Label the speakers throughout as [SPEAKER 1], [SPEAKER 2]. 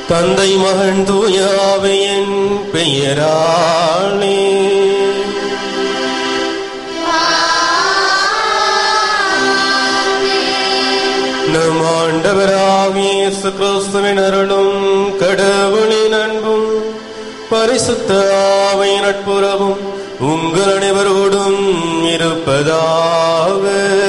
[SPEAKER 1] தந்தை மகன் தூயாவையின் பெயராலே நம் ஆண்டவராகிய இயேசு கிறிஸ்துவின் அருளும் கடவுளின் அன்பும் பரிசுத்த ஆவை நட்புறவும் உங்கள் அனைவரோடும் இருப்பதாக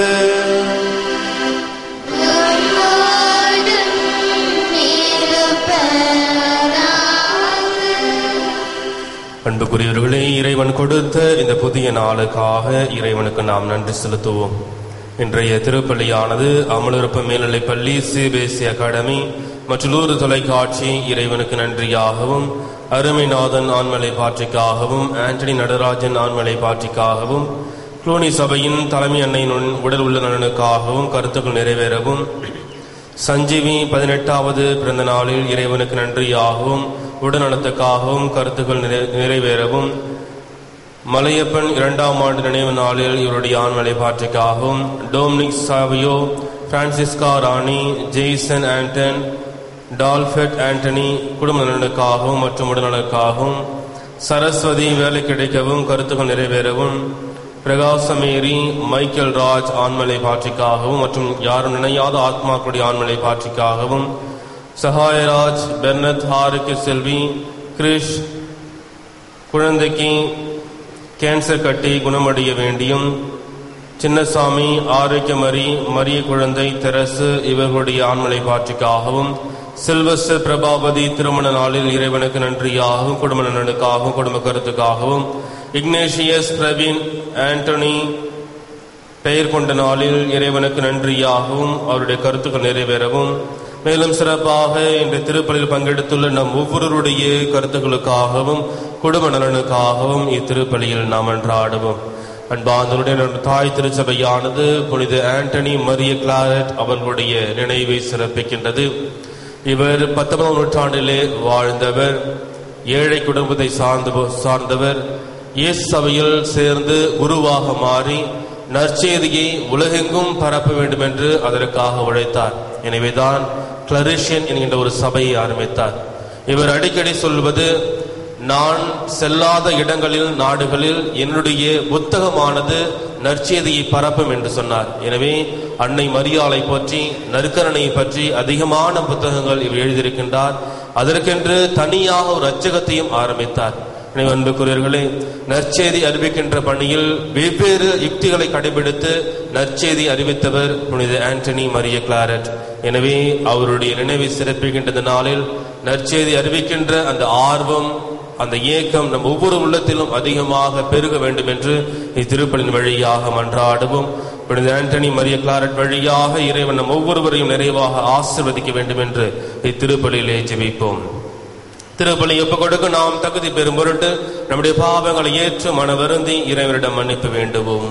[SPEAKER 1] அன்புக்குரியவர்களே இறைவன் கொடுத்த இந்த புதிய நாளுக்காக இறைவனுக்கு நாம் நன்றி செலுத்துவோம் இன்றைய திருப்பள்ளியானது அமலுறுப்பு மேல்நிலைப் பள்ளி சிபிஎஸ்இ அகாடமி மற்றொரு தொலைக்காட்சி இறைவனுக்கு நன்றியாகவும் அருமைநாதன் ஆண்மலை பாற்றிக்காகவும் ஆண்டனி நடராஜன் ஆண்மலை பாற்றிக்காகவும் குளோனி சபையின் தலைமை அன்னையின் உடல் உள்ள நலனுக்காகவும் கருத்துக்கள் நிறைவேறவும் சஞ்சீவி பதினெட்டாவது பிறந்த நாளில் இறைவனுக்கு நன்றியாகவும் உடல்நலத்துக்காகவும் கருத்துக்கள் நிறை- நிறைவேறவும் மலையப்பன் இரண்டாம் ஆண்டு நினைவு நாளில் இவருடைய ஆண்மலை பாற்றிக்காகவும் Dominic Savio Francisca Rani Jason Anton டால்ஃபெட் ஆண்டனி குடும்ப நலனுக்காகவும் மற்றும் உடல்நலனுக்காகவும் சரஸ்வதி வேலை கிடைக்கவும் கருத்துக்கள் நிறைவேறவும் பிரகாசமேரி மைக்கேல் ராஜ் ஆண்மலை பாற்றிக்காகவும் மற்றும் யாரும் நினையாத ஆத்மாக்களுடைய ஆண்மலை பாற்றிக்காகவும் சகாயராஜ் பெர்னத் ஹாருக்கு செல்வி கிரிஷ் குழந்தைக்கு கேன்சர் கட்டி குணமடைய வேண்டியும் சின்னசாமி ஆரோக்கியமரி மரிய குழந்தை தெரசு இவர்களுடைய ஆண்மலை பாற்றிக்காகவும் சில்வஸ்டர் பிரபாவதி திருமண நாளில் இறைவனுக்கு நன்றியாகவும் குடும்ப நலனுக்காகவும் குடும்ப கருத்துக்காகவும் இக்னேஷியஸ் பிரவீன் ஆண்டனி பெயர் கொண்ட நாளில் இறைவனுக்கு நன்றியாகவும் அவருடைய கருத்துக்கள் நிறைவேறவும் மேலும் சிறப்பாக இந்த திருப்பலில் பங்கெடுத்துள்ள நம் ஒவ்வொருவருடைய கருத்துக்களுக்காகவும் குடும்ப நலனுக்காகவும் இத்திருப்பலியில் நாம் அன்றாடுவோம் அன்பாந்தருடைய நம் தாய் திருச்சபையானது புனித ஆண்டனி மரிய கிளாரட் அவர்களுடைய நினைவை சிறப்பிக்கின்றது இவர் பத்தொன்பதாம் நூற்றாண்டிலே வாழ்ந்தவர் ஏழை குடும்பத்தை சார்ந்த சார்ந்தவர் இயேசு சபையில் சேர்ந்து குருவாக மாறி நற்செய்தியை உலகெங்கும் பரப்ப வேண்டும் என்று அதற்காக உழைத்தார் எனவேதான் கிளரிஷியன் என்கின்ற ஒரு சபையை ஆரம்பித்தார் இவர் அடிக்கடி சொல்வது நான் செல்லாத இடங்களில் நாடுகளில் என்னுடைய புத்தகமானது நற்செய்தியை பரப்பும் என்று சொன்னார் எனவே அன்னை மரியாளை பற்றி நற்கரனை பற்றி அதிகமான புத்தகங்கள் இவர் எழுதியிருக்கின்றார் அதற்கென்று தனியாக ஒரு அச்சகத்தையும் ஆரம்பித்தார் எனவே அன்புக்குரியவர்களே நற்செய்தி அறிவிக்கின்ற பணியில் வெவ்வேறு யுக்திகளை கடைபிடித்து நற்செய்தி அறிவித்தவர் புனித ஆண்டனி மரிய கிளாரட் எனவே அவருடைய நினைவை சிறப்பிக்கின்ற இந்த நாளில் நற்செய்தி அறிவிக்கின்ற அந்த ஆர்வம் அந்த ஏக்கம் நம் ஒவ்வொரு உள்ளத்திலும் அதிகமாக பெருக வேண்டும் என்று இத்திருப்பலின் வழியாக மன்றாடுவோம் புனித ஆண்டனி மரிய கிளாரட் வழியாக இறைவன் நம் ஒவ்வொருவரையும் நிறைவாக ஆசிர்வதிக்க வேண்டும் என்று இத்திருப்பலியிலே ஜெபிப்போம் திருப்பலி ஒப்பு கொடுக்க நாம் தகுதி பெறும் பொருட்டு நம்முடைய பாவங்களை ஏற்று மன வருந்தி இறைவனிடம் மன்னிப்பு வேண்டுவோம்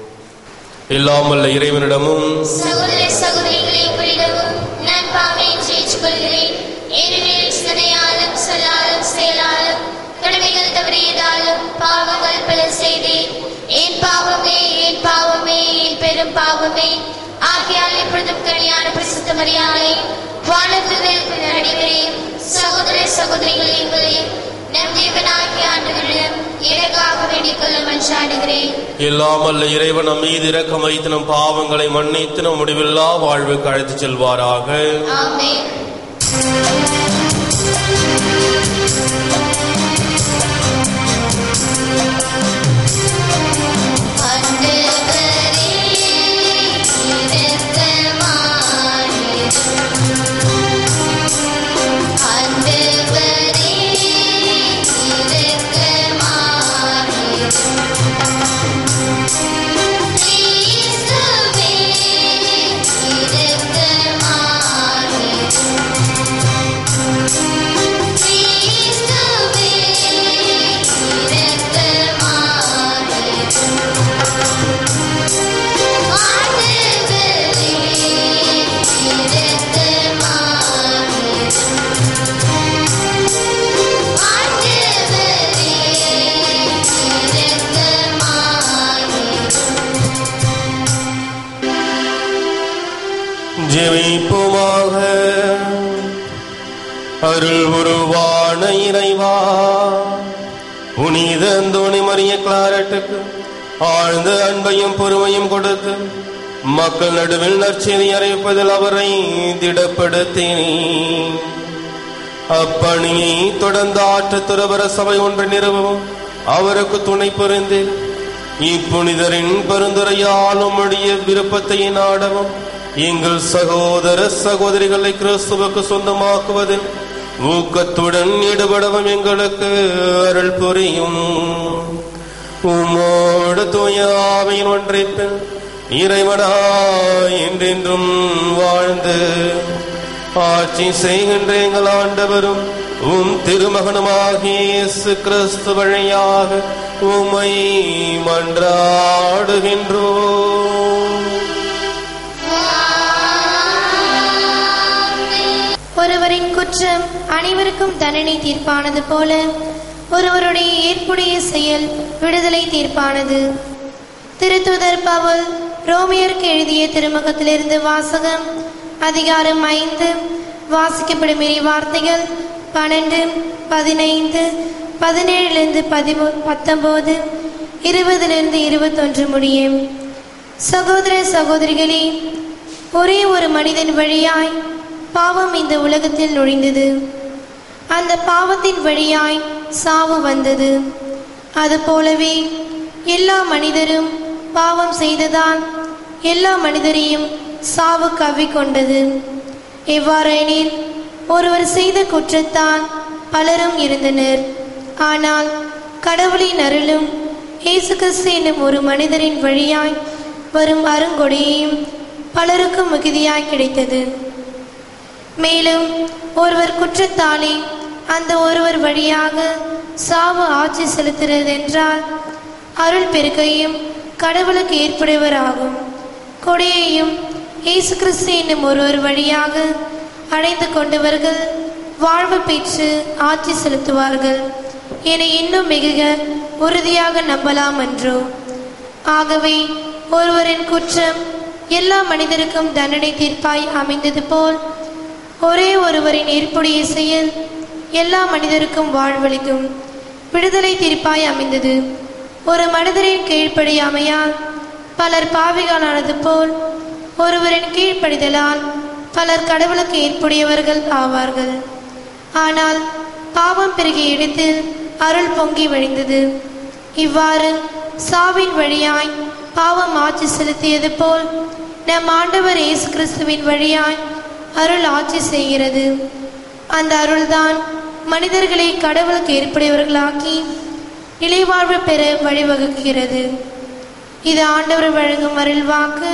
[SPEAKER 1] இல்லாமல்ல இறைவனிடமும்
[SPEAKER 2] சகோதர சகோதரிகளை குறிடவும் நான் பாவையை ஜெயிச்சுக்கொள்கிறேன் ஏனெனில் சிந்தனையாலும் சொல்லாலும் செயலாலும் கடமைகள் தவறியதாலும் பாவங்கள் பல செய்தேன் என் பாவமே என் பாவமே என் பெரும் பாவமே ஆகியால் இப்பொழுதும் கல்யாண பிரசித்த மரியாதை வானத்துதல் நடிகரையும் சகோதர சகோதரிகள் எங்களையும் நம் தேவனாகிய ஆண்டுகளிடம் எனக்காக வேண்டிக் கொள்ள மன்றாடுகிறேன்
[SPEAKER 1] இல்லாமல்ல இறைவன் நம் மீது இரக்கம் வைத்து நம் பாவங்களை மன்னித்து நம் முடிவில்லா வாழ்வுக்கு அழைத்துச் செல்வாராக
[SPEAKER 2] ஆமென் ஆண்டவரே இரக்கமாயிரும் ஆண்டவரே இரக்கமாயிரும் கிறிஸ்துவே இரக்கமாயிரும் கிறிஸ்துவே இரக்கமாயிரும் ஆண்டவரே இரக்கமாயிரும் ஆண்டவரே இரக்கமாயிரும்
[SPEAKER 1] ஜெபிப்போமாக அருள் உருவான இறைவா புனித அந்தோணி மரிய கிளாரட்டுக்கு ஆழ்ந்த அன்பையும் பொறுமையும் கொடுத்து மக்கள் நடுவில் நற்செய்தி அறிவிப்பதில் அவரை திடப்படுத்தினீ அப்பணியை தொடர்ந்து ஆற்ற துறவர சபை ஒன்று நிறுவவும் அவருக்கு துணை புரிந்து இப்புனிதரின் பரிந்துரையால் உம்முடைய விருப்பத்தை நாடவும் எங்கள் சகோதர சகோதரிகளை கிறிஸ்துவுக்கு சொந்தமாக்குவதில் ஊக்கத்துடன் ஈடுபடவும் எங்களுக்கு அருள் புரியும் உம்மோடு தூயாமையின் ஒன்றிப்பில் இறைவனா என்றென்றும் வாழ்ந்து ஆட்சி செய்கின்ற எங்கள் ஆண்டவரும் உம் திருமகனுமாகிய இயேசு கிறிஸ்து வழியாக உம்மை மன்றாடுகின்றோம்
[SPEAKER 3] ஒருவரின் குற்றம் அனைவருக்கும் தண்டனை தீர்ப்பானது போல ஒருவருடைய ஏற்புடைய செயல் விடுதலை தீர்ப்பானது திருத்துதர் பவுல் ரோமியருக்கு எழுதிய திருமுகத்திலிருந்து வாசகம் அதிகாரம் ஐந்து வாசிக்கப்படும் இறை வார்த்தைகள் பன்னெண்டு பதினைந்து பதினேழிலிருந்து பதிமூ பத்தொன்பது இருபதிலிருந்து இருபத்தொன்று முடியும் சகோதர சகோதரிகளே ஒரே ஒரு மனிதன் வழியாய் பாவம் இந்த உலகத்தில் நுழைந்தது அந்த பாவத்தின் வழியாய் சாவு வந்தது அதுபோலவே எல்லா மனிதரும் பாவம் செய்ததால் எல்லா மனிதரையும் சாவு கவ்விக்கொண்டது எவ்வாறெனில் ஒருவர் செய்த குற்றத்தால் பலரும் இருந்தனர் ஆனால் கடவுளின் அருளும் இயேசு கிறிஸ்து என்னும் ஒரு மனிதரின் வழியாய் வரும் அருங்கொடையையும் பலருக்கும் மிகுதியாய் கிடைத்தது மேலும் ஒருவர் குற்றத்தாலே அந்த ஒருவர் வழியாக சாவு ஆட்சி செலுத்துகிறது என்றால் அருள் பெருக்கையும் கடவுளுக்கு ஏற்புடையவர் ஆகும் கொடையையும் இயேசு கிறிஸ்து என்னும் ஒருவர் வழியாக அடைந்து கொண்டவர்கள் வாழ்வு பெற்று ஆட்சி செலுத்துவார்கள் என இன்னும் மிக உறுதியாக நம்பலாம் என்றோ ஆகவே ஒருவரின் குற்றம் எல்லா மனிதருக்கும் தண்டனை தீர்ப்பாய் அமைந்தது போல் ஒரே ஒருவரின் ஏற்புடைய செயல் எல்லா மனிதருக்கும் வாழ்வளிக்கும் விடுதலை தீர்ப்பாய் அமைந்தது ஒரு மனிதரின் கீழ்ப்படியாமையால் பலர் பாவிகளானது போல் ஒருவரின் கீழ்ப்படிதலால் பலர் கடவுளுக்கு ஏற்புடையவர்கள் ஆவார்கள் ஆனால் பாவம் பெருகிய இடத்தில் அருள் பொங்கி வழிந்தது இவ்வாறு சாவின் வழியாய் பாவம் ஆட்சி செலுத்தியது போல் நம் ஆண்டவர் இயேசு கிறிஸ்துவின் வழியாய் அருள் ஆட்சி செய்கிறது அந்த அருள்தான் மனிதர்களை கடவுளுக்கு ஏற்புடையவர்களாக்கி நிலைவாழ்வு பெற வழிவகுக்கிறது இது ஆண்டவர் வழங்கும் அருள் வாக்கு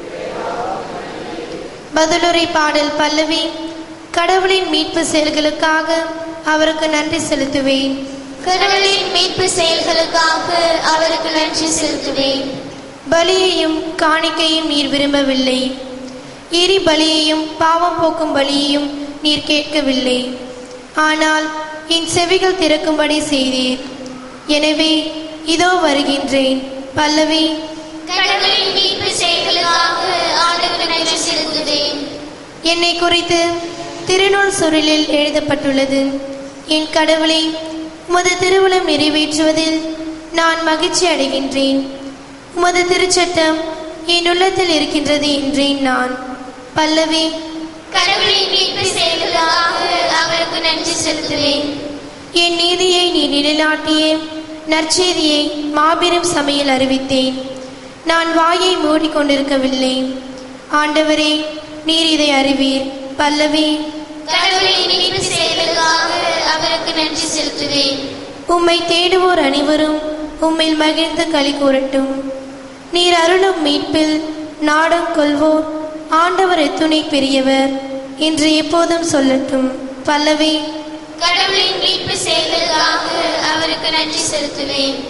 [SPEAKER 3] பதிலுரை பாடல் பல்லவி கடவுளின் மீட்பு செயல்களுக்காக அவருக்கு நன்றி செலுத்துவேன்
[SPEAKER 2] கடவுளின் மீட்பு செயல்களுக்காக அவருக்கு நன்றி செலுத்துவேன்
[SPEAKER 3] பலியையும் காணிக்கையும் நீர் விரும்பவில்லை எரி பலியையும் பாவம் போக்கும் பலியையும் நீர் கேட்கவில்லை ஆனால் என் செவிகள் திறக்கும்படி செய்தீர் எனவே இதோ வருகின்றேன் பல்லவி
[SPEAKER 2] கடவுளின் மீட்பு செயல்களுக்காக ஆண்டவருக்கு நன்றி செலுத்துவேன்
[SPEAKER 3] என்னை குறித்து திருநூல் சுருளில் எழுதப்பட்டுள்ளது என் கடவுளை உமது திருவுளம் நிறைவேற்றுவதில் நான் மகிழ்ச்சி அடைகின்றேன் உமது திருச்சட்டம் என் உள்ளத்தில் இருக்கின்றது என்றேன் நான் பல்லவி
[SPEAKER 2] கடவுளின் மீட்பு செயல்களுக்காக அவருக்கு நன்றி செலுத்துவேன்
[SPEAKER 3] என் நீதியை நீ நிலைநாட்டிய நற்செய்தியை மாபெரும் சமையல் அறிவித்தேன் நான் வாயை மூடிக்கொண்டிருக்கவில்லை ஆண்டவரே நீர் இதை அறிவீர் பல்லவி
[SPEAKER 2] கடவுளின் மீட்பு செயல்களுக்காக அவருக்கு நன்றி செலுத்துவேன்
[SPEAKER 3] உம்மை தேடுவோர் அனைவரும் உம்மில் மகிழ்ந்து களி கூறட்டும் நீர் அருளும் மீட்பில் நாடம் கொள்வோர் ஆண்டவர் எத்துணை பெரியவர் என்று எப்போதும் சொல்லட்டும் பல்லவி
[SPEAKER 2] கடவுளின் மீட்பு செயல்களுக்காக அவருக்கு நன்றி செலுத்துவேன்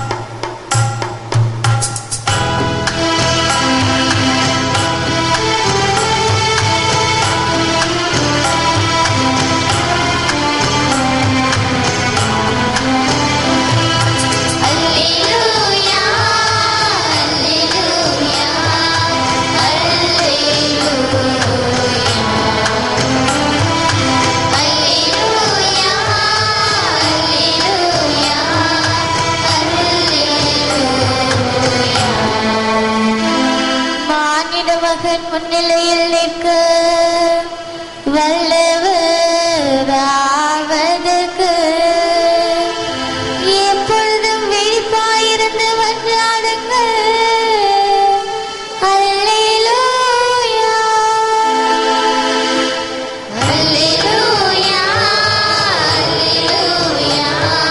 [SPEAKER 2] அல்லேலூயா அல்லேலூயா அல்லேலூயா அல்லேலூயா மகன் முன்னிலையில் நிற்க வல்லவராவதற்கு எப்பொழுதும் விழிப்பாயிருந்து வந்தாடுங்கள் அல்லேலூயா அல்லேலூயா அல்லேலூயா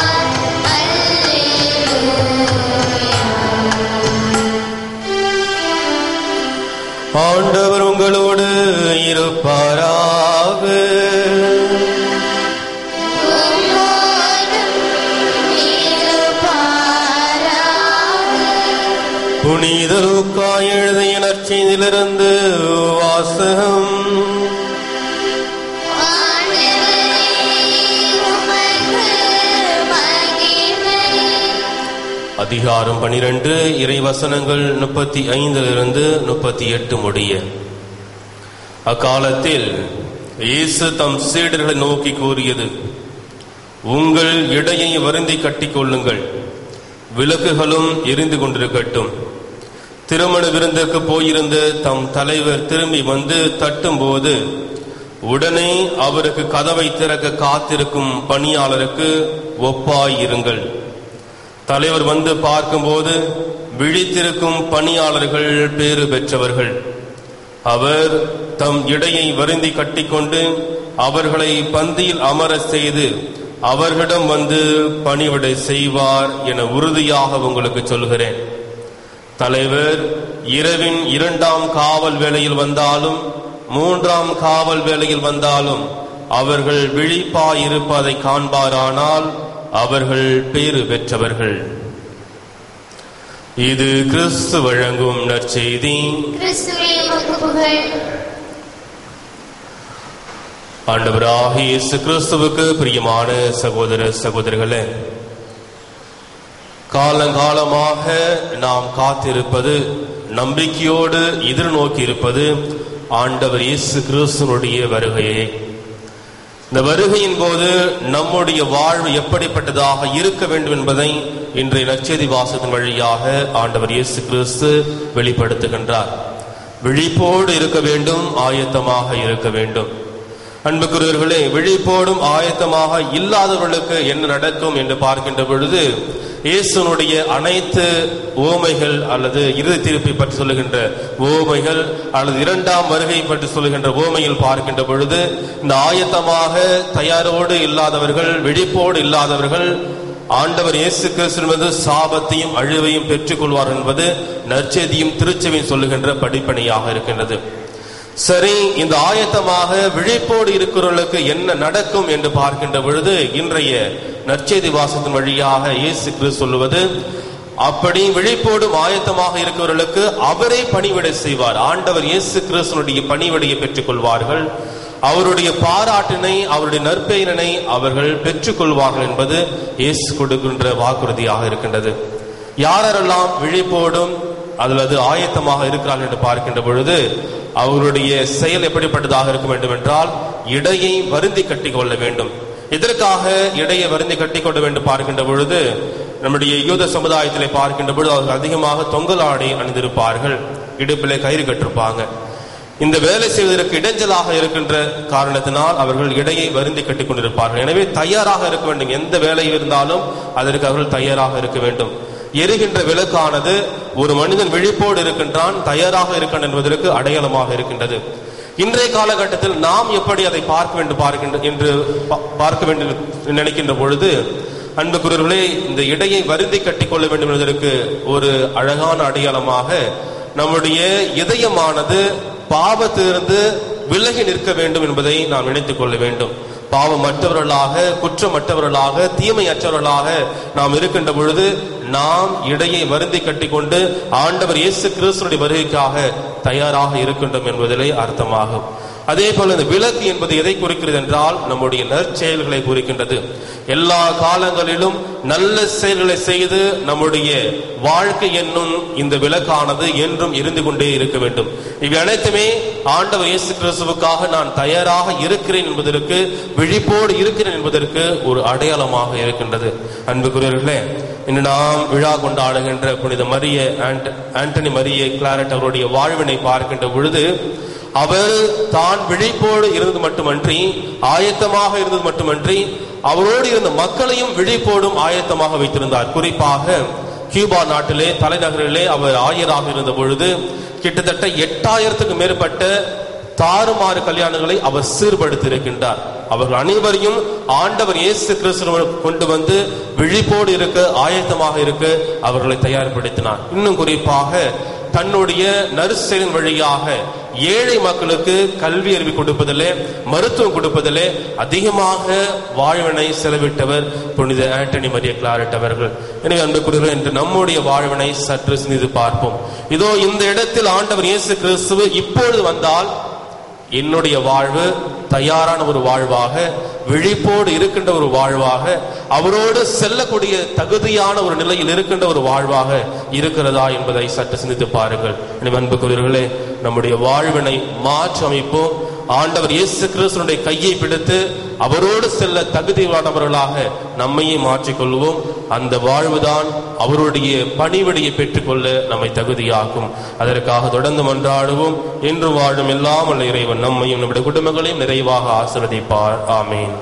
[SPEAKER 1] ஆண்டவர் உங்களோடு இருப்பாராக புனித லூக்கா எழுதிய நற்செய்தியிலிருந்து வாசகம் அதிகாரம் பனிரெண்டு இறைவசனங்கள் முப்பத்தி ஐந்திலிருந்து முப்பத்தி எட்டு முடிய அக்காலத்தில் இயேசு தம் சீடர்களை நோக்கி கூறியது உங்கள் இடையை வருந்தி கட்டிக்கொள்ளுங்கள் விளக்குகளும் எரிந்து கொண்டிருக்கட்டும் திருமண விருந்திற்கு போயிருந்த தம் தலைவர் திரும்பி வந்து தட்டும்போது உடனே அவருக்கு கதவை திறக்க காத்திருக்கும் பணியாளருக்கு ஒப்பாயிருங்கள் தலைவர் வந்து பார்க்கும்போது விழித்திருக்கும் பணியாளர்கள் பேறு பெற்றவர்கள் அவர் தம் இடையை வருந்தி கட்டிக்கொண்டு அவர்களை பந்தியில் அமர செய்து அவர்களிடம் வந்து பணிவிடை செய்வார் என உறுதியாக உங்களுக்கு சொல்கிறேன் தலைவர் இரவின் இரண்டாம் காவல் வேளையில் வந்தாலும் மூன்றாம் காவல் வேளையில் வந்தாலும் அவர்கள் விழிப்பாயிருப்பதை காண்பாரானால் அவர்கள் பேறு பெற்றவர்கள் இது கிறிஸ்து வழங்கும் நற்செய்தி
[SPEAKER 2] கிறிஸ்துவே உமக்கு புகழ்
[SPEAKER 1] ஆண்டவராக இயேசு கிறிஸ்துவுக்கு பிரியமான சகோதர சகோதரிகளே காலங்காலமாக நாம் காத்திருப்பது நம்பிக்கையோடு எதிர்நோக்கி இருப்பது ஆண்டவர் இயேசு கிறிஸ்துனுடைய வருகையை இந்த வருகையின் போது நம்முடைய வாழ்வு எப்படிப்பட்டதாக இருக்க வேண்டும் என்பதை இன்றைய நற்செய்தி வாசத்தின் வழியாக ஆண்டவர் இயேசு கிறிஸ்து வெளிப்படுத்துகின்றார் விழிப்போடு இருக்க வேண்டும் ஆயத்தமாக இருக்க வேண்டும் அன்புக்குரியவர்களே விழிப்போடும் ஆயத்தமாக இல்லாதவர்களுக்கு என்ன நடக்கும் என்று பார்க்கின்ற பொழுது இயேசுனுடைய அனைத்து ஓமைகள் அல்லது இறுதி தீர்ப்பை பற்றி சொல்லுகின்ற ஓமைகள் அல்லது இரண்டாம் வருகை பற்றி சொல்லுகின்ற ஓமையில் பார்க்கின்ற பொழுது இந்த ஆயத்தமாக தயாரோடு இல்லாதவர்கள் விழிப்போடு இல்லாதவர்கள் ஆண்டவர் இயேசு கிறிஸ்து சாபத்தையும் அழிவையும் பெற்றுக்கொள்வார் என்பது நற்செய்தியும் திருச்செவியும் சொல்லுகின்ற படிப்பணியாக இருக்கின்றது சரி இந்த ஆயத்தமாக விழிப்போடு இருக்கிறவர்களுக்கு என்ன நடக்கும் என்று பார்க்கின்ற பொழுது இன்றைய நற்செய்தி வாசத்தின் வழியாக இயேசு கிறிஸ்து சொல்லுவது அப்படி விழிப்போடும் ஆயத்தமாக இருக்கிறவர்களுக்கு அவரே பணிவிடை செய்வார் ஆண்டவர் இயேசு கிறிஸ்துனுடைய பணிவிடையை பெற்றுக் கொள்வார்கள் அவருடைய பாராட்டினை அவருடைய நற்பெயரினை அவர்கள் பெற்றுக்கொள்வார்கள் என்பது இயேசு கொடுக்கின்ற வாக்குறுதியாக இருக்கின்றது யாரெல்லாம் விழிப்போடும் அல்லது ஆயத்தமாக இருக்கிறார்கள் என்று பார்க்கின்ற பொழுது அவருடைய செயல் எப்படிப்பட்டதாக இருக்க வேண்டும் என்றால் இடையை வருந்தி கட்டிக் கொள்ள வேண்டும் எதற்காக இடையை வருந்தி கட்டிக் கொள்ள வேண்டும் பார்க்கின்ற பொழுது நம்முடைய யூத சமுதாயத்திலே பார்க்கின்ற பொழுது அவர்கள் அதிகமாக தொங்கலாடை அணிந்திருப்பார்கள் இடுப்பிலே கயிறு கட்டிருப்பாங்க இந்த வேலை செய்வதற்கு இடைஞ்சலாக இருக்கின்ற காரணத்தினால் அவர்கள் இடையை வருந்தி கட்டிக் கொண்டிருப்பார்கள் எனவே தயாராக இருக்க வேண்டும் எந்த வேலை இருந்தாலும் அதற்கு அவர்கள் தயாராக இருக்க வேண்டும் எரிகின்ற விளக்கானது ஒரு மனிதன் விழிப்போடு இருக்கின்றான் தயாராக இருக்கின்ற என்பதற்கு அடையாளமாக இருக்கின்றது இன்றைய காலகட்டத்தில் நாம் எப்படி அதை பார்க்க வேண்டும் பார்க்கின்ற என்று பா- பார்க்க வேண்டும் என்று நினைக்கின்ற பொழுது அன்புக்குரியவர்களே இந்த இடையை வருந்தி கட்டிக்கொள்ள வேண்டும் என்பதற்கு ஒரு அழகான அடையாளமாக நம்முடைய இதயமானது பாவத்திலிருந்து விலகி நிற்க வேண்டும் என்பதை நாம் நினைத்துக் கொள்ள வேண்டும் பாவமற்றவர்களாக குற்றமற்றவர்களாக தீமையற்றவர்களாக நாம் இருக்கின்ற பொழுது நாம் இடையை வருந்தி கட்டிக்கொண்டு ஆண்டவர் இயேசு கிறிஸ்துடைய வருகைக்காக தயாராக இருக்கின்றோம் என்பதிலே அர்த்தமாகும் அதே போல இந்த விளக்கு என்பது எதை குறிக்கிறது என்றால் நம்முடைய நற்செயல்களை குறிக்கின்றது எல்லா காலங்களிலும் நல்ல செயல்களை செய்து நம்முடைய வாழ்க்கை என்னும் இந்த விளக்கானது என்றும் இருந்து கொண்டே இருக்க வேண்டும் இவை அனைத்துமே ஆண்டவர் இயேசு கிறிஸ்துவுக்காக நான் தயாராக இருக்கிறேன் என்பதற்கு விழிப்போடு இருக்கிறேன் என்பதற்கு ஒரு அடையாளமாக இருக்கின்றது அன்புக்குரியவர்களே இன்று நாம் விழா கொண்டாடுகின்ற புனித மரிய ஆண்ட- ஆண்டனி மரிய கிளாரட் அவருடைய வாழ்வினை பார்க்கின்ற பொழுது அவர் தான் விழிப்போடு இருந்தது மட்டுமன்றி ஆயத்தமாக இருந்தது மட்டுமன்றி அவரோடு இருந்த மக்களையும் விழிப்போடும் ஆயத்தமாக வைத்திருந்தார் குறிப்பாக கியூபா நாட்டிலே தலைநகரிலே அவர் ஆயராக இருந்த பொழுது கிட்டத்தட்ட எட்டாயிரத்துக்கு மேற்பட்ட தாறுமாறு கல்யாணங்களை அவர் சீர்படுத்தி இருக்கின்றார் அவர்கள் அனைவரையும் ஆண்டவர் இயேசு கிறிஸ்துவ கொண்டு வந்து விழிப்போடு இருக்க ஆயத்தமாக இருக்க அவர்களை தயார்படுத்தினார் இன்னும் குறிப்பாக தன்னுடைய நர்சரின் வழியாக ஏழை மக்களுக்கு கல்வி அறிவு கொடுப்பதிலே மருத்துவம் கொடுப்பதிலே அதிகமாக வாழ்வினை செலவிட்டவர் புனித ஆண்டனி மரிய கிளாரட் அவர்கள் எனவே அன்புக்குரியவர்கள் என்று நம்முடைய வாழ்வினை சற்று சிந்தித்து பார்ப்போம் இதோ இந்த இடத்தில் ஆண்டவர் இயேசு கிறிஸ்துவ இப்பொழுது வந்தால் என்னுடைய வாழ்வு தயாரான ஒரு வாழ்வாக விழிப்போடு இருக்கின்ற ஒரு வாழ்வாக அவரோடு செல்லக்கூடிய தகுதியான ஒரு நிலையில் இருக்கின்ற ஒரு வாழ்வாக இருக்கிறதா என்பதை சற்று சிந்தித்து பாருங்கள் எனவே அன்புக்குரியவர்களே நம்முடைய வாழ்வினை மாற்றி அமைப்போம் ஆண்டவர் இயேசு கிறிஸ்துனுடைய கையை பிடித்து அவரோடு செல்ல தகுதியானவர்களாக நம்மையே மாற்றிக்கொள்வோம் அந்த வாழ்வுதான் அவருடைய பணிவிடையை பெற்றுக்கொள்ள நம்மை தகுதியாக்கும் அதற்காக தொடர்ந்து மன்றாடுவோம் என்று வாழும் எல்லாம் உள்ள இறைவன் நம்மையும் நம்முடைய குடும்பங்களையும் நிறைவாக ஆசிர்வதிப்பார் ஆமீன்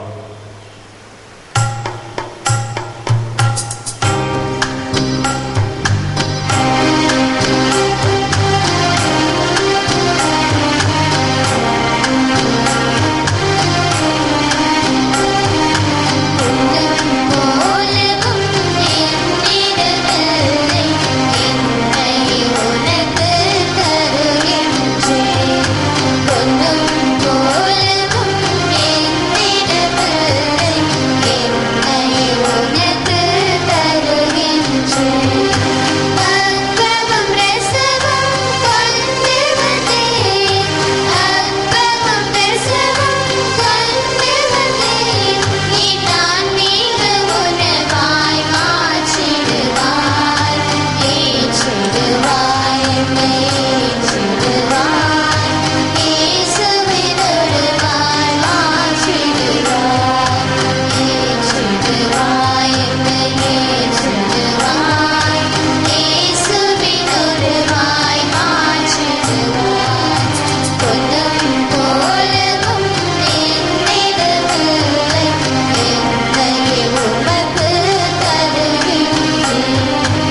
[SPEAKER 2] போலவும் என்னிடமில்லை என்னை உனக்கு தருகின்றேன் பொன்னும் போலவும் என்னிடமில்லை என்னை உனக்கு தருகின்றேன் அன்பமும் ரசமும் கொண்டு வந்தேன் அன்பமும் ரசமும் கொண்டு வந்தேன் நீ நான் மிக உணவாய் மாற்றிடுவாய் ஏற்றிடுவாய் மேற்றிடுவாய் இயேசுவினொருவாய் மாற்றிடுவாய் ஏற்றிடுவாய் ஏற்றிடுவாய் இயேசுவினொருவாய் மாற்றிடுவாய் பொன்னும் போலவும் என்னிடமில்லை என்னை உமக்கு தருகின்றேன்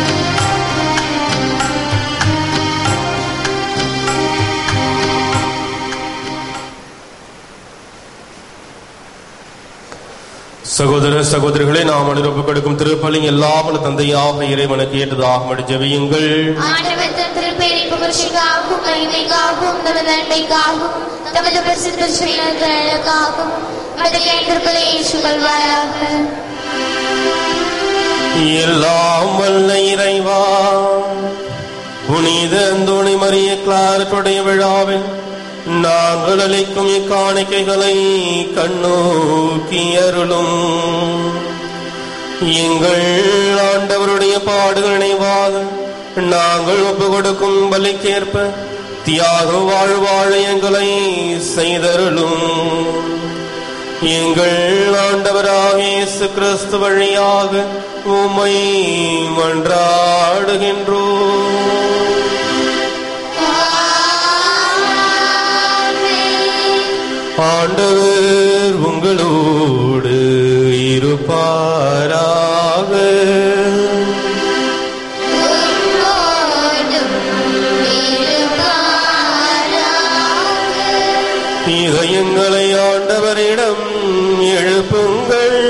[SPEAKER 1] சகோதர சகோதரிகளே நாம் அனுரப்பு கொடுக்கும் திருப்பலி எல்லாவற்ற தந்தையாக இறைவனுக்கு ஏற்றதாக ஜெபியுங்கள்
[SPEAKER 2] ஆண்டவர் தம் திருப்பேரை புகழ்ச்சிக்காகவும் மகிமைக்காகவும் நமது நன்மைக்காகவும் தமது பிரசித்த செயல்களுக்காகவும் மது கேந்திரங்களை ஏற்றுக்கொள்வாராக
[SPEAKER 1] எல்லாம் வல்ல இறைவா புனித அந்தோணி மரிய கிளாரட்டுடைய விழாவில் நாங்கள் அளிக்கும் இக்காணிக்கைகளை கண்ணோக்கி அருளும் எங்கள் ஆண்டவருடைய பாடுகள் நினைவாக நாங்கள் ஒப்பு கொடுக்கும் பலிக்கேற்ப தியாக வாழ்வாழ எங்களை செய்தருளும் எங்கள் ஆண்டவராக இயேசு கிறிஸ்து வழியாக உம்மை மன்றாடுகின்றோம் ஆண்டவர் உங்களோடு இருப்பாராக
[SPEAKER 2] உம்மோடும் இருப்பாராக.
[SPEAKER 1] இதயங்களை ஆண்டவரிடம் எழுப்புங்கள்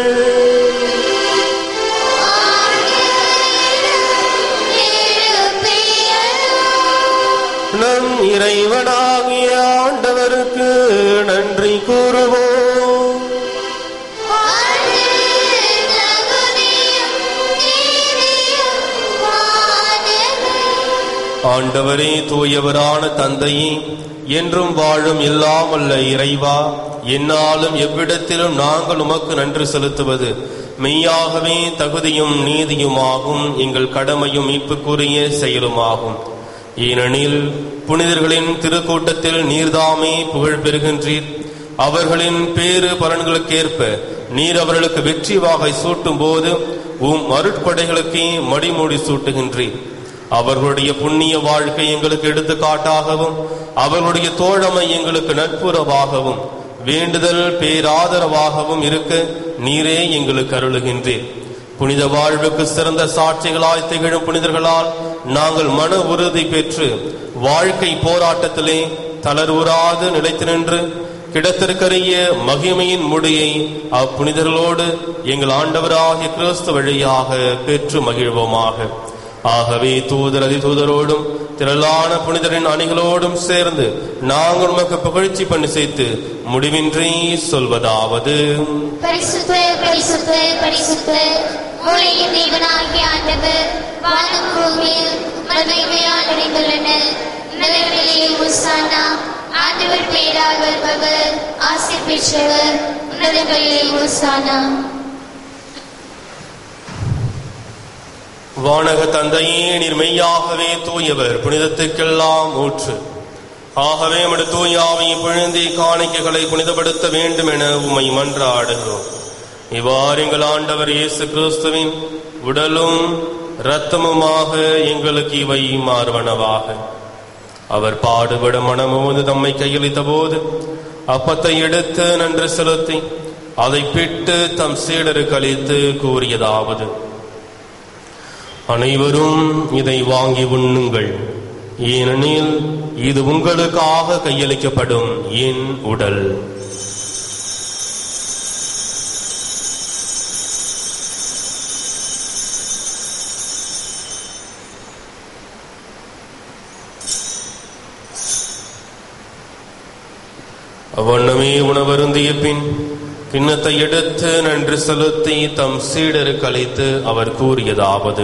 [SPEAKER 1] நம் இறைவனாகிய ஆண்டவருக்கு நன்றி கூறுவோம் ஆண்டவரே தூயவரான தந்தையே என்றும் வாழும் இல்லாமல்ல இறைவா என்னாலும் எவ்விடத்திலும் நாங்கள் உமக்கு நன்றி செலுத்துவது மெய்யாகவே தகுதியும் நீதியுமாகும் எங்கள் கடமையும் மீட்புக்குரிய செயலுமாகும் ஏனெனில் புனிதர்களின் திருக்கூட்டத்தில் நீர்தாமே புகழ் பெறுகின்றீர் அவர்களின் பேறு பலன்களுக்கேற்ப நீர் அவர்களுக்கு வெற்றி வாகை சூட்டும் போது உம் அருட்படைகளுக்கே மடிமூடி சூட்டுகின்றீர் அவர்களுடைய புண்ணிய வாழ்க்கை எங்களுக்கு எடுத்துக்காட்டாகவும் அவர்களுடைய தோழமை எங்களுக்கு நட்புறவாகவும் வேண்டுதல் பேராதரவாகவும் இருக்க நீரே எங்களுக்கு அருளுகின்றீர் புனித வாழ்வுக்கு சிறந்த சாட்சிகளாய் திகழும் புனிதர்களால் நாங்கள் மன உறுதி பெற்று வாழ்க்கை போராட்டத்திலே தளர்வுறாது நிலைத்து நின்று கிடத்திற்கரிய மகிமையின் முடியை அப்புனிதர்களோடு எங்கள் ஆண்டவராகிய கிறிஸ்து வழியாக பெற்று மகிழ்வோமாக ஆகவே தூதர் அதிதூதரோடும் திரளான புனிதரின் அணிகளோடும் சேர்ந்து நாங்கள் உமக்கு புகழ்ச்சி பண்ணி சேர்த்து முடிவின்றி சொல்வதாவது
[SPEAKER 2] பரிசுத்த பரிசுத்த பரிசுத்த மூளைய தேவனாகிய ஆண்டவர் வானம் பூமியில் மகிமையால் நிறைந்துள்ளன நிலவிலே உசானா ஆண்டவர் பேரால் வருபவர் ஆசி பெற்றவர் உன்னதங்களிலே உசானா
[SPEAKER 1] வானக தந்தையே நீர் மெய்யாகவே தூயவர் புனிதத்துக்கெல்லாம் ஊற்று ஆகவே உமது தூயாவை பொழுந்தி காணிக்கைகளை புனிதப்படுத்த வேண்டும் என உம்மை மன்றாடுகிறோம் இவ்வாறு எங்கள் ஆண்டவர் இயேசு கிறிஸ்துவின் உடலும் இரத்தமுமாக எங்களுக்கு இவை மாறுவனவாக அவர் பாடுபட மனமோது தம்மை கையளித்த போது அப்பத்தை எடுத்து நன்று செலுத்தி அதை பிட்டு தம் சீடருக்கு அளித்து கூறியதாவது அனைவரும் இதை வாங்கி உண்ணுங்கள் ஏனெனில் இது உங்களுக்காக கையளிக்கப்படும் என் உடல் அவ்வண்ணமே உணவருந்திய பின் கிண்ணத்தை எடுத்து நன்று செலுத்தி தம் சீடருக்கு அளித்து அவர் கூறியதாவது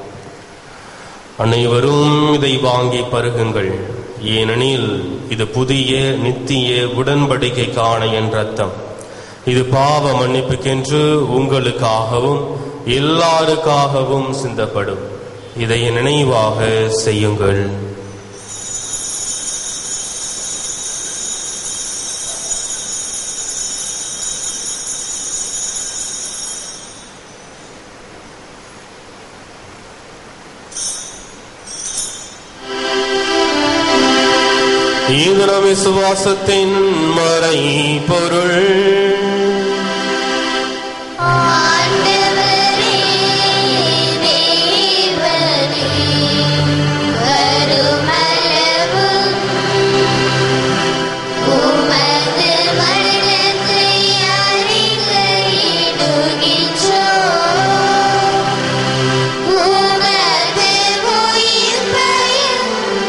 [SPEAKER 1] அனைவரும் இதை வாங்கி பருகுங்கள் ஏனெனில் இது புதிய நித்திய உடன்படிக்கைக்கான என் ரத்தம் இது பாவ மன்னிப்புக்கென்று உங்களுக்காகவும் எல்லாருக்காகவும் சிந்தப்படும் இதை நினைவாக செய்யுங்கள் இது நம் விசுவாசத்தின் மறை பொருள்
[SPEAKER 2] ஆண்டவரே தேவனே வருமளவு உமது மரணத்தை அறிக்கையிடுகின்றோம் உமது உயிர்ப்பையும்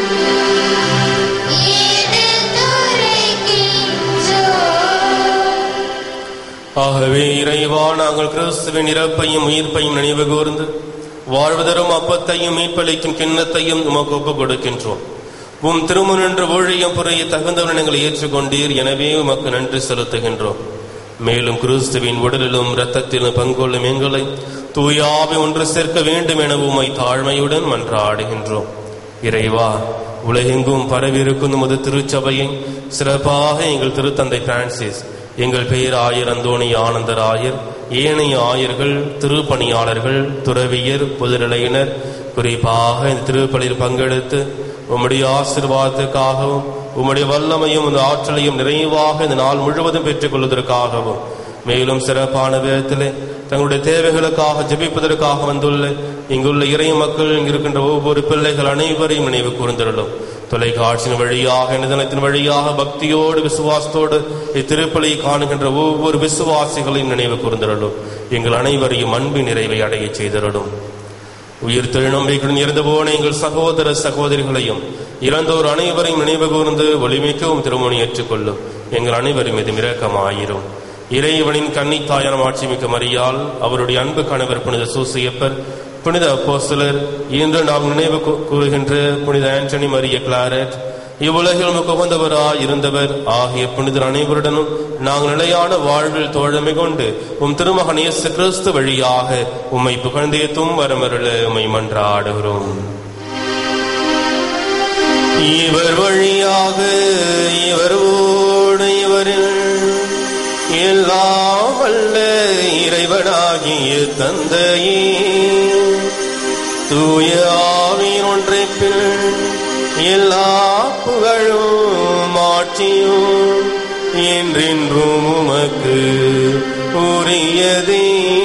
[SPEAKER 2] எடுத்துரைக்கின்றோம்
[SPEAKER 1] ஆகவே இறைவா நாங்கள் கிறிஸ்துவின் இறப்பையும் உயிர்ப்பையும் நினைவு கூர்ந்து வாழ்வதரும் அப்பத்தையும் மீட்பளிக்கும் கிண்ணத்தையும் உமக்கு ஒப்புக் கொடுக்கின்றோம் உம் திருமணன்று ஊழியம் புரிய தகுந்தவன் எங்களை ஏற்றுக்கொண்டீர் எனவே உமக்கு நன்றி செலுத்துகின்றோம் மேலும் கிறிஸ்துவின் உடலிலும் இரத்தத்திலும் பங்கொள்ளும் எங்களை தூயாவை ஒன்று சேர்க்க வேண்டும் என உம்மை தாழ்மையுடன் மன்றாடுகின்றோம் இறைவா உலகெங்கும் பரவியிருக்கும் உமது திருச்சபையை சிறப்பாக எங்கள் திருத்தந்தை பிரான்சிஸ் எங்கள் பேராயர் அந்தோணி ஆனந்தராயர் ஏனைய ஆயர்கள் திருப்பணியாளர்கள் துறவியர் பொதுநிலையினர் குறிப்பாக இந்த திருப்பலியில் பங்கெடுத்து உம்முடைய ஆசீர்வாதத்துக்காகவும் உம்முடைய வல்லமையும் இந்த ஆற்றலையும் நிறைவாக இந்த நாள் முழுவதும் பெற்றுக் கொள்வதற்காகவும் மேலும் சிறப்பான விதத்திலே தங்களுடைய தேவைகளுக்காக ஜெபிப்பதற்காக வந்துள்ள இங்குள்ள இறை மக்கள் இங்கு இருக்கின்ற ஒவ்வொரு பிள்ளைகள் அனைவரையும் நினைவு கூர்ந்திருளும் தொலைக்காட்சியின் வழியாக நிதனத்தின் வழியாக பக்தியோடு விசுவாசத்தோடு இத்திருப்பலை காணுகின்ற ஒவ்வொரு விசுவாசிகளையும் நினைவு கூர்ந்திருளும் எங்கள் அனைவரையும் அன்பின் நிறைவை அடையச் செய்திருளும் உயிர் திருநம்பிக்கையுடன் இறந்து போன எங்கள் சகோதர சகோதரிகளையும் இறந்தோர் அனைவரையும் நினைவு கூர்ந்து ஒளிமிக்கவும் திருமணி ஏற்றுக்கொள்ளும் எங்கள் அனைவரும் இது இரக்கமாயிரும் இறைவனின் கன்னித்தாயான ஆட்சிமிக்க மரியால் அவருடைய அன்பு கணவர் புனித சூசியப்பர் புனித அப்போஸ்தலர் இன்று நாம் நினைவு கூ- கூறுகின்ற புனித ஆண்டனி மரிய கிளாரட் இவ்வுலகில் உமக்கு உகந்தவராய் இருந்தவர் ஆகிய புனிதர் அனைவருடனும் நாங்கள் நிலையான வாழ்வில் தோழமை கொண்டு உம் திருமகன் இயேசு கிறிஸ்து வழியாக உம்மை புகழ்ந்தேத்தும் வரமருள உம்மை மன்றாடுகிறோம் இவர் வழியாக இவரோடு இவரில் எல்லாம் வல்ல இறைவனாகிய தந்தையே தூய ஆவியின் ஒன்றைப்பில் எல்லா புகழும் ஆட்சியும் என்றென்றும் உமக்கு உரியதே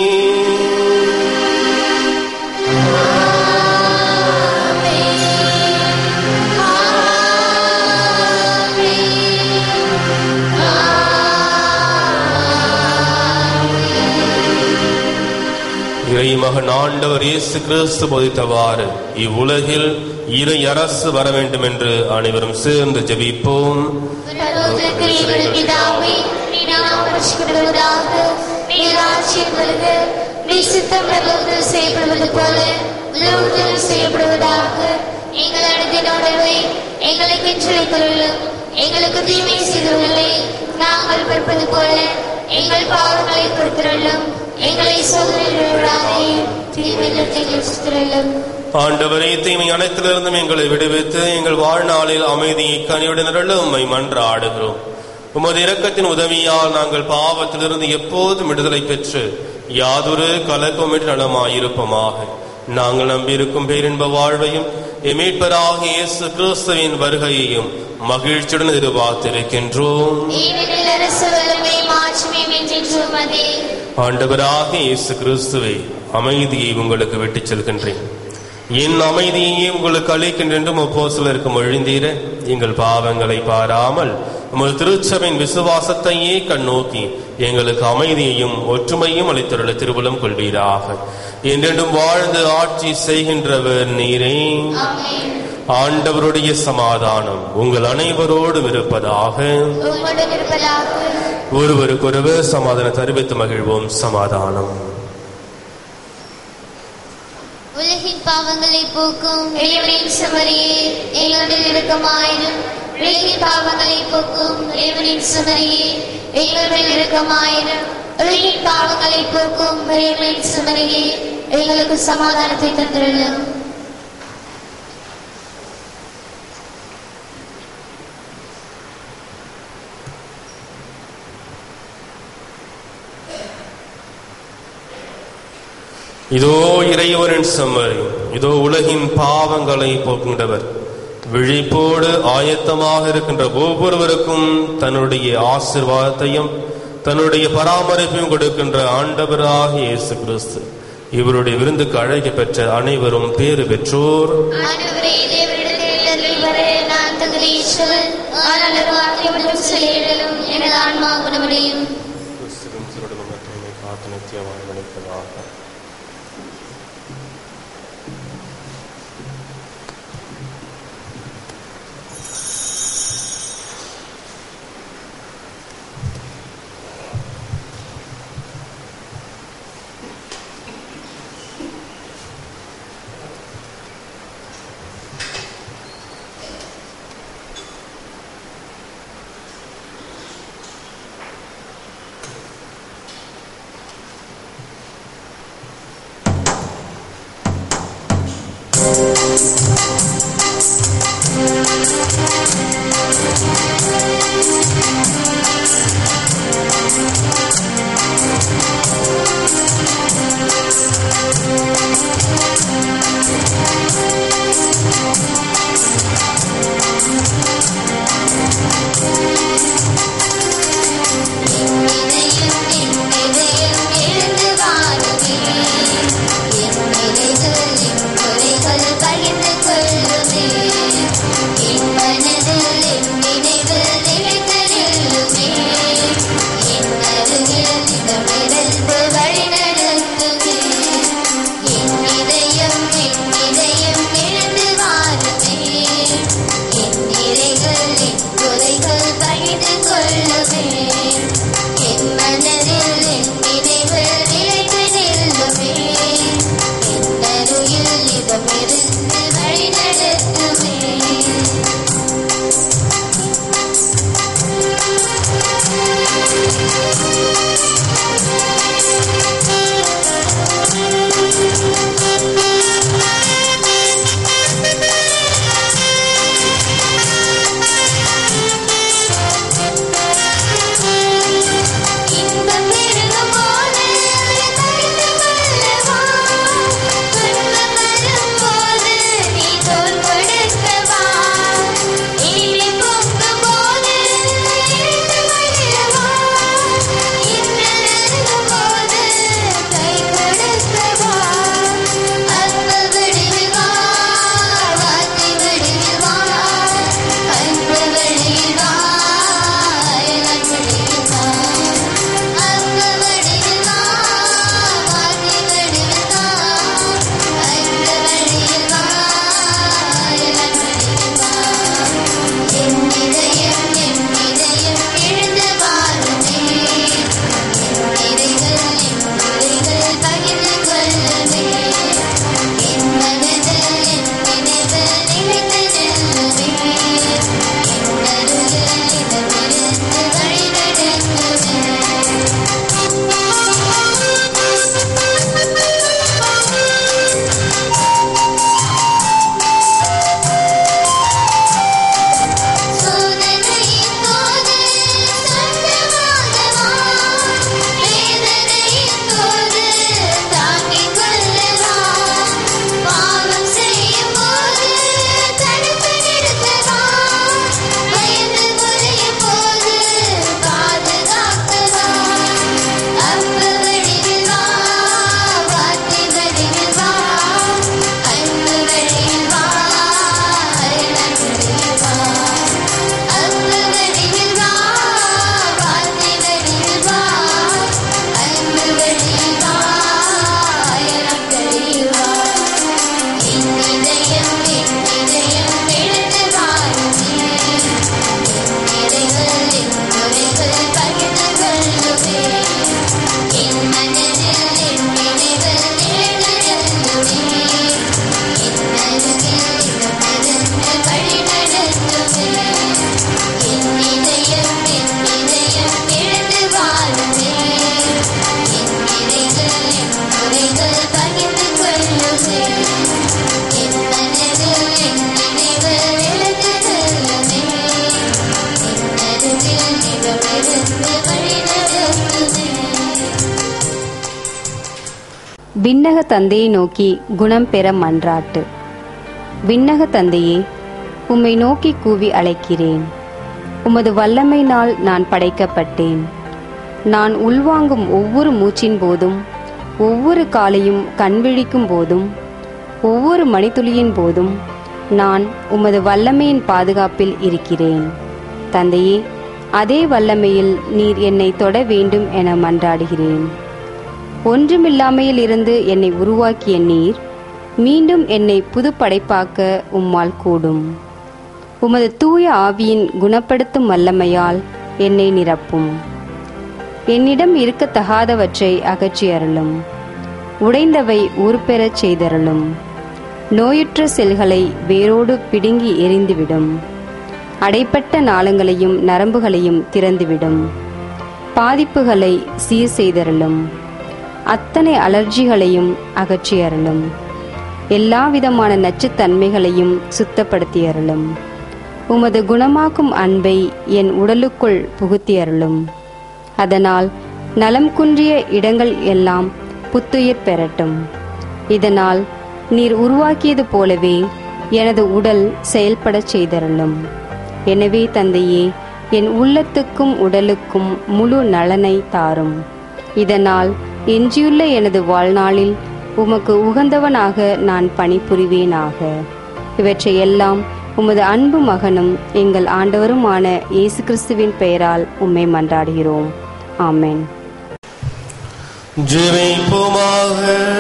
[SPEAKER 1] இறைமகன் ஆண்டவர் இயேசு கிறிஸ்து போதித்தவாறு இவ்வுலகில் இறை அரசு வர வேண்டும் என்று அனைவரும் சேர்ந்து ஜெபிப்போம்
[SPEAKER 2] பரலோகத்தில் எங்கள் பிதாவே, நீர் நாமம் பரிசுத்தப்படுவதாக, நீர் ஆட்சியில் வருக, நீர் சித்தம் பரலோகத்தில் செய்யப்படுவது போல உலகத்தில் செய்யப்படுவதாக எங்கள் அனுதின உணவை எங்களுக்கு இன்றளித்தருளும் எங்களுக்கு தீமை செய்தவர்களை நாங்கள் பொறுப்பது போல எங்கள் பாவங்களை பொறுத்திருளும் எங்களை சோதனையில் விடாதே தீமையில் சுத்திரலும்
[SPEAKER 1] ஆண்டவரே தீமை அனைத்திலிருந்தும் எங்களை விடுவித்து எங்கள் வாழ்நாளில் அமைதியை கனியுடன் நிரள உம்மை மன்றாடுகிறோம் உமது இரக்கத்தின் உதவியால் நாங்கள் பாவத்திலிருந்து எப்போதும் விடுதலை பெற்று யாதொரு கலக்கமிட்டு நலமாயிருப்போமாக நாங்கள் நம்பியிருக்கும் பேரின்ப வாழ்வையும் எமீட்பராக இயேசு கிறிஸ்துவின் வருகையையும் மகிழ்ச்சியுடன் எதிர்பார்த்திருக்கின்றோம்
[SPEAKER 2] ஏனெனில் அரசு வல்லமை மாட்சிமை வென்றென்றும் அதே
[SPEAKER 1] ஆண்டவராக இயேசு கிறிஸ்துவை அமைதியை உங்களுக்கு விட்டுச் செல்கின்றேன் என் அமைதியையே உங்களுக்கு அளிக்கின்றென்றும் அப்போஸ்தலருக்கு மொழிந்தீர எங்கள் பாவங்களை பாராமல் உமது திருச்சபையின் விசுவாசத்தையே கண்ணோக்கி எங்களுக்கு அமைதியையும் ஒற்றுமையும் அளித்துள்ள திருவுளம் கொள்வீராக என்றென்றும் வாழ்ந்து ஆட்சி செய்கின்றவர் நீரே ஆண்டவருடைய சமாதானம் உங்கள் அனைவரோடும் இருப்பதாக
[SPEAKER 2] உம்முடன் இருப்பதாக
[SPEAKER 1] ஒருவருக்கொருவர் சமாதானம் தெரிவித்து மகிழ்வோம் சமாதானம்
[SPEAKER 2] உலகின் பாவங்களை போக்கும் இறைவனின் சுமரியே எங்களுடன் இருக்கமாயிரும் உலகின் பாவங்களை போக்கும் இறைவனின் சுமரியே எங்களுடன் இருக்கமாயிரும் உலகின் பாவங்களை போக்கும் இறைவனின் சுமரியே எங்களுக்கு சமாதானத்தை தந்துள்ளோம்
[SPEAKER 1] இதோ இறைவனின் செம்மறி இதோ உலகின் பாவங்களை போக்கின்றவர் விழிப்போடு ஆயத்தமாக இருக்கின்ற ஒவ்வொருவருக்கும் தன்னுடைய ஆசிர்வாதத்தையும் தன்னுடைய பராமரிப்பையும் கொடுக்கின்ற ஆண்டவராக இயேசு கிறிஸ்து இவருடைய விருந்துக்கு அழைக்க பெற்ற அனைவரும் பேறு பெற்றோர்
[SPEAKER 2] ஆண்டவரே தேவனிடத்தில் அருளி வர நான் தகுதியற்றவன் ஆனால் ஒரு வார்த்தை மட்டும் சொல்லிடலும் எனது ஆன்மா குணமடையும்
[SPEAKER 4] விண்ணக தந்தையை நோக்கி குணம் பெற மன்றாட்டு விண்ணக தந்தையே உம்மை நோக்கி கூவி அழைக்கிறேன் உமது வல்லமையினால் நான் படைக்கப்பட்டேன் நான் உள்வாங்கும் ஒவ்வொரு மூச்சின் போதும் ஒவ்வொரு காலையும் கண்விழிக்கும் போதும் ஒவ்வொரு மணித்துளியின் போதும் நான் உமது வல்லமையின் பாதுகாப்பில் இருக்கிறேன் தந்தையே அதே வல்லமையில் நீர் என்னை தொட வேண்டும் என மன்றாடுகிறேன் ஒன்றுமில்லாமையில் இருந்து என்னை உருவாக்கிய நீர் மீண்டும் என்னை புது படைப்பாக்க உம்மால் கூடும் உமது தூய ஆவியின் குணப்படுத்தும் வல்லமையால் என்னை நிரப்பும் என்னிடம் இருக்கத்தகாதவற்றை அகற்றி அருளும் உடைந்தவை ஊர்பெறச் செய்தருளும் நோயுற்ற செல்களை வேரோடு பிடுங்கி எரிந்துவிடும் அடைப்பட்ட நாளங்களையும் நரம்புகளையும் திறந்துவிடும் பாதிப்புகளை சீர் செய்தருளும் அத்தனை அலர்ஜிகளையும் அகற்றி அருளும் எல்லா விதமான நச்சுத்தன்மைகளையும் சுத்தப்படுத்தி அருளும் உமது குணமாக்கும் அன்பை என் உடலுக்குள் புகுத்தி அருளும் அதனால் நலம் குன்றிய இடங்கள் எல்லாம் புத்துயிர் பெறட்டும் இதனால் நீர் உருவாக்கியது போலவே எனது உடல் செயல்படச் செய்தருளும் எனவே தந்தையே என் உள்ளத்துக்கும் உடலுக்கும் முழு நலனை தாரும் இதனால் எஞ்சியுள்ள எனது வாழ்நாளில் உமக்கு உகந்தவனாக நான் பணிபுரிவேனாக இவற்றையெல்லாம் உமது அன்பு மகனும் எங்கள் ஆண்டவருமான இயேசு கிறிஸ்துவின் பெயரால் உம்மை மன்றாடுகிறோம் ஆமென்
[SPEAKER 1] ஜெபிப்போமாக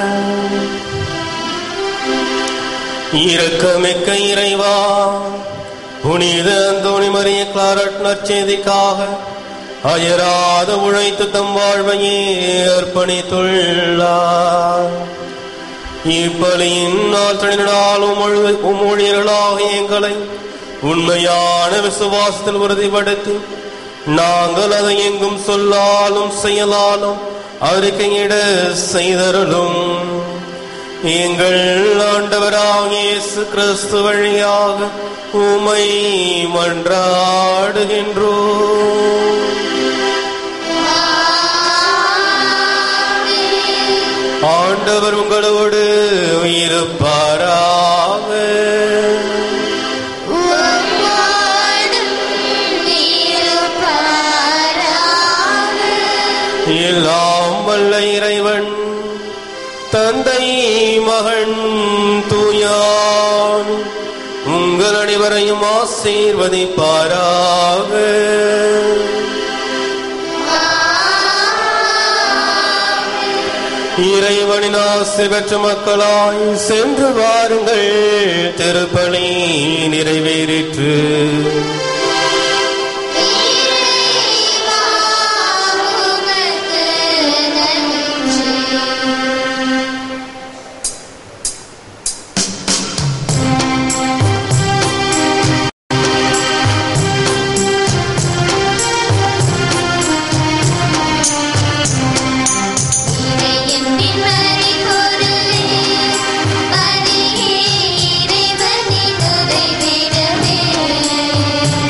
[SPEAKER 1] இரக்கமிக்க இறைவா புனித அந்தோணி மரிய கிளாரட் நற்செய்திக்காக அயராத உழைத்து தம் வாழ்வையே அர்ப்பணித்துள்ளார் இப்பலியின் நாள் உமொழியர்களாக எங்களை உண்மையான விசுவாசத்தில் உறுதிப்படுத்தி நாங்கள் அதை எங்கும் சொல்லாலும் செயலாலும் அறிக்கையிட செய்தருளும் எங்கள் ஆண்டவராக இயேசு கிறிஸ்து வழியாக உமை மன்றாடுகின்றோம் ஆண்டவர் உங்களோடு இருப்பாராக எல்லாம் வல்ல இறைவன் தந்தை மகன் தூயான் உங்கள் அனைவரையும் ஆசீர்வதிப்பாராக இறைவனின் ஆசை பெற்ற மக்களாய் சென்று வாருங்கள் திருப்பலி நிறைவேறிற்று
[SPEAKER 2] இறைவனின் உதவிடமே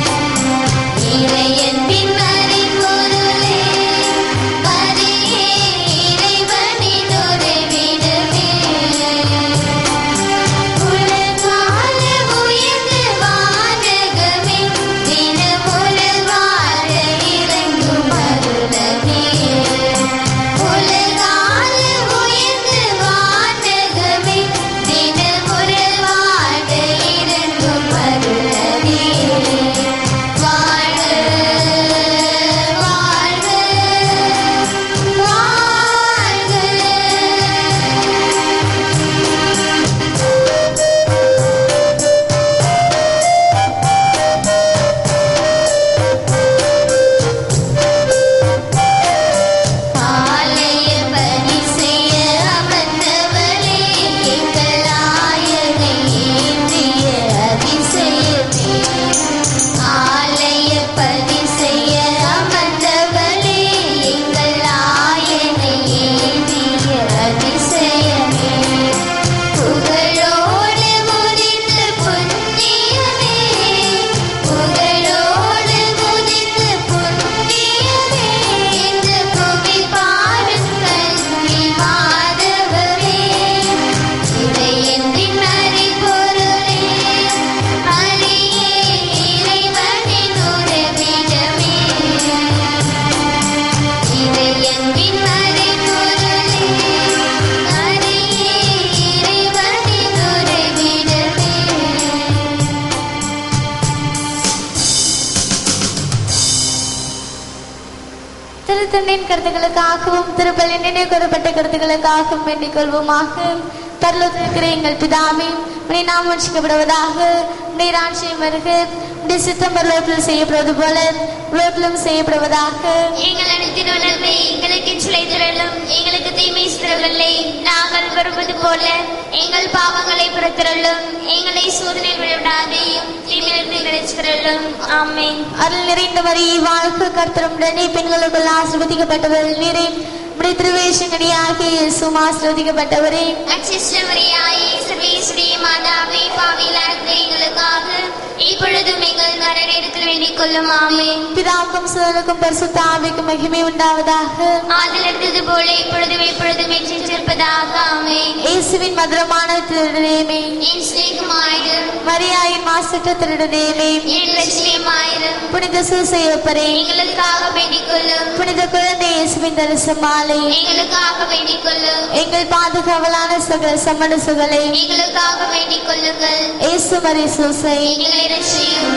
[SPEAKER 3] திருத்தந்தையின் கருத்துக்களுக்காகவும் திருப்பலி நினைவு கூறப்பட்ட கருத்துக்களுக்காகவும் வேண்டிக் கொள்வோமாக பரலோகத்திற்கிற எங்கள் பிதாவே உடைய நாம் வச்சிக்கப்படுவதாக உடைய ராட்சியம் வருக உடைய சித்தம் பரலோகத்தில் செய்யப்படுவது போல உலகத்திலும் செய்யப்படுவதாக
[SPEAKER 2] எங்கள் அனைத்து உணர்வை எங்களுக்கு சிலை திரளும் எங்களுக்கு தீமை சிறவில்லை நாங்கள் வருவது போல எங்கள் பாவங்களை புறத்திரளும் எங்களை சோதனை விடாதையும் தீமையிலிருந்து கிடைச்சிரளும் ஆமென்
[SPEAKER 3] அருள் நிறைந்த மரி வாழ்க்கை கர்த்தருடனே பெண்களுக்குள் ஆசிர்வதிக்கப்பட்டவர் நீரே உடைய திருவேஷங்கடியாகிய இயேசுவும் ஆசிர்வதிக்கப்பட்டவரே
[SPEAKER 2] அச்சிஷ்டமரியாயே சர்வேஸ்வரிய மாதாவே பாவிலாக எங்களுக்காக இப்பொழுதும் எங்கள் மர நேரத்தில் வேண்டிக் கொள்ளும் ஆமென்
[SPEAKER 3] பிதாவுக்கும் சுதனுக்கும் பரிசுத்த ஆவிக்கும் மகிமை உண்டாவதாக
[SPEAKER 2] ஆதில் இருந்தது போல இப்பொழுதும் எப்பொழுதும் எச்சிருப்பதாக ஆமென்
[SPEAKER 3] இயேசுவின் மதுரமான திருடனேமே
[SPEAKER 2] என் சிநேகமாயிரும்
[SPEAKER 3] மரியாயின் மாசற்ற திருடனேமே
[SPEAKER 2] என் லட்சியமாயிரும்
[SPEAKER 3] புனித சூசையப்பரே
[SPEAKER 2] எங்களுக்காக வேண்டிக் கொள்ளும்
[SPEAKER 3] புனித குழந்தை இயேசுவின் தரிச மாலை
[SPEAKER 2] எங்களுக்காக வேண்டிக் கொள்ளும்
[SPEAKER 3] எங்கள் பாதுகாவலான சகல சமணசுகளை
[SPEAKER 2] எங்களுக்காக வேண்டிக் கொள்ளுங்கள்
[SPEAKER 3] இயேசு மரி சூசை
[SPEAKER 2] எங்களை ரட்சியும்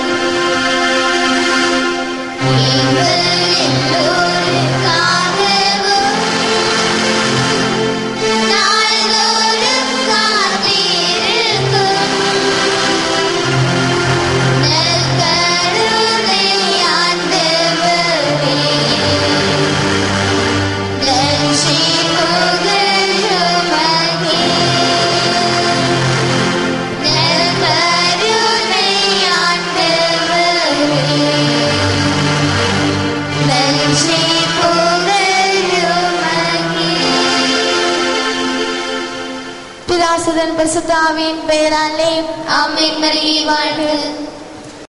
[SPEAKER 2] எங்கள் எல்லோருக்காகவும் நாள்தோறும் காத்திருக்கும் நற்கருணை ஆண்டவரே, நன்றி புகழுமகே. நற்கருணை ஆண்டவரே, நன்றி புகழுமகே.
[SPEAKER 3] பிதாசுதன் பரிசுத்த ஆவியின் பெயராலே
[SPEAKER 2] ஆமென் மரியே வாழ்க